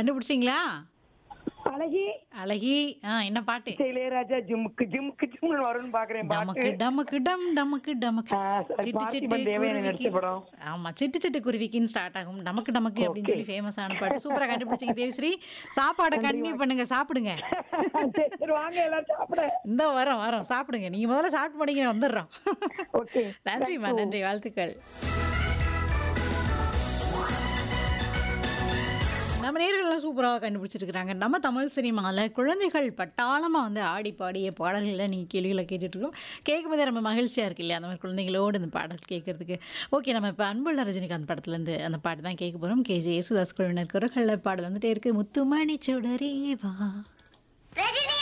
கண்டுபிடிச்சிங்களா அழகி அழகி ஆ என்ன பாட்டு இளையராஜா ஜிம்முக்கு ஜிம்முக்கு ஜிம்னு வரும்னு பாக்குறேன் டமக்கு பாட்டு டமக்கு டம் டமக்கு டமக்கு ஆ, சரி, சிட்டு பார்த்திபன் சிட்டு தேவயானி நடிச்ச குருவிக்கு படம். ஆமா சிட்டு சிட்டு குருவிக்குன்னு ஸ்டார்ட் ஆகும் டமக்கு டமக்கு அப்படின்னு சொல்லி ஃபேமஸ் ஆன பாட்டு சூப்பரா கண்டுபிடிச்சிங்க தேவிஸ்ரீ சாப்பாடை கண்டினியூ பண்ணுங்க சாப்பிடுங்க சரி, சரி வாங்க எல்லாரும் சாப்பிட இந்த வரோம் வரோம் சாப்பிடுங்க நீங்க முதல்ல சாப்பிட்டு முடிங்க வந்துடுறோம் ஓகே நன்றிம்மா நன்றி வாழ்த்துக்கள் நம்ம நேர்கள்லாம் சூப்பராக கண்டுபிடிச்சிருக்கிறாங்க நம்ம தமிழ் சினிமாவில் குழந்தைகள் பட்டாளமாக வந்து ஆடி பாடிய பாடல்களை நீங்கள் கேள்விகளை கேட்டுட்ருக்கோம் கேட்கும்போதே ரொம்ப மகிழ்ச்சியாக இருக்கு இல்லையா அந்த மாதிரி குழந்தைகளோடு இந்த பாடல் கேட்குறதுக்கு ஓகே நம்ம இப்போ அன்புள்ள ரஜினிகாந்த் படத்துலேருந்து அந்த பாட்டு தான் கேட்க போகிறோம் கேஜே யேசுதாஸ் குழுவினர் குரல்களில் பாடல் வந்துட்டே இருக்குது முத்துமணி சுடரே வா ரஜினி